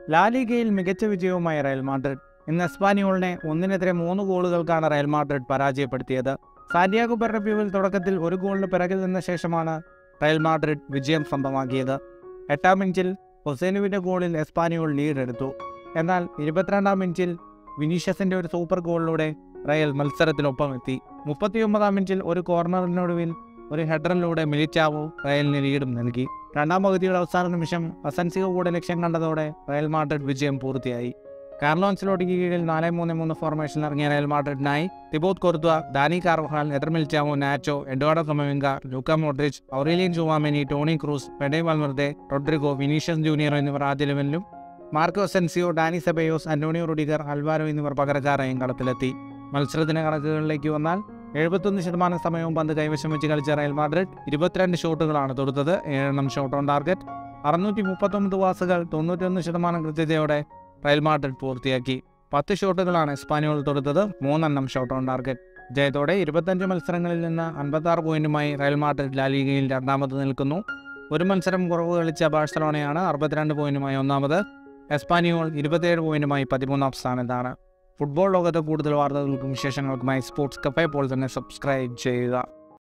ലാലിഗയിൽ മികച്ച വിജയവുമായി Real Madrid ഇന്ന് എസ്പാനിയോളിനെ ഒന്നിനെതിരെ മൂന്ന് ഗോളുകൾക്കാണ് റയൽ മാഡ്രിഡ് പരാജയപ്പെടുത്തിയത് സാന്റിയാഗോ ബെർണബ്യൂവിൽ തുടക്കത്തിൽ ഒരു ഗോളിന് പിറകിൽ നിന്ന ശേഷമാണ് റയൽ മാഡ്രിഡ് വിജയം സ്വന്തമാക്കിയത് എട്ടാം മിനിറ്റിൽ ഹൊസേനുവിൻ്റെ ഗോളിൽ എസ്പാനിയോൾ ലീഡ് എടുത്തു എന്നാൽ ഇരുപത്തിരണ്ടാം മിനിറ്റിൽ വിനീഷ്യസിൻ്റെ ഒരു സൂപ്പർ ഗോളിലൂടെ റയൽ മത്സരത്തിനൊപ്പം എത്തി മുപ്പത്തിയൊമ്പതാം മിനിറ്റിൽ ഒരു കോർണറിനൊടുവിൽ ഒരു ഹെഡറിലൂടെ മിലിറ്റാവോ റയലിന് ലീഡും നൽകി രണ്ടാം പകുതിയുടെ അവസാന നിമിഷം അസൻസിയോ കൂടെ ലക്ഷ്യം കണ്ടതോടെ റയൽ മാഡ്രിഡ് വിജയം പൂർത്തിയായി കാർലോൻസിലോട്ടിക്ക് കീഴിൽ നാല് മൂന്ന് മൂന്ന് ഫോർമേഷൻ ഇറങ്ങിയ റയൽ മാഡ്രിഡിനായി Thibaut Courtois Dani Carvajal Eder Militao Nacho Eduardo Camavinga Luka Modric Aurelien Tchouameni Toni Kroos Fede Valverde Rodrigo Vinicius Junior എന്നിവർ ആദ്യ ലെവലിലും Marco Asensio Dani Ceballos Antonio Rudiger Alvaro എന്നിവർ പകരക്കാരായും കളത്തിലെത്തി മത്സരത്തിന്റെ കണക്കുകളിലേക്ക് വന്നാൽ എഴുപത്തൊന്ന് ശതമാനം സമയവും പന്ത് കൈവശം വെച്ച് കളിച്ച റയൽ മാഡ്രിഡ് ഇരുപത്തിരണ്ട് ഷോട്ടുകളാണ് തൊടുത്തത് ഏഴെണ്ണം ഷോട്ട് ഓൺ ടാർഗറ്റ് അറുന്നൂറ്റി മുപ്പത്തൊമ്പത് പാസുകൾ തൊണ്ണൂറ്റൊന്ന് ശതമാനം കൃത്യതയോടെ റയൽ മാഡ്രിഡ് പൂർത്തിയാക്കി പത്ത് ഷോട്ടുകളാണ് എസ്പാനിയോൾ തൊടുത്തത് മൂന്നെണ്ണം ഷോട്ട് ഓൺ ടാർഗറ്റ് ജയത്തോടെ ഇരുപത്തഞ്ച് മത്സരങ്ങളിൽ നിന്ന് അൻപത്താറ് പോയിന്റുമായി റയൽ മാഡ്രിഡ് ലാലിഗയിൽ രണ്ടാമത് നിൽക്കുന്നു ഒരു മത്സരം കുറവ് കളിച്ച ബാഴ്സലോണയാണ് അറുപത്തിരണ്ട് പോയിന്റുമായി ഒന്നാമത് എസ്പാനിയോൾ ഇരുപത്തിയേഴ് പോയിന്റുമായി പതിമൂന്നാം സ്ഥാനത്താണ് ഫുട്ബോൾ ലോകത്തെ കൂടുതൽ വാർത്തകൾക്കും വിശേഷങ്ങൾക്കുമായി സ്പോർട്സ് കഫേ ഇപ്പോൾ തന്നെ സബ്സ്ക്രൈബ് ചെയ്യുക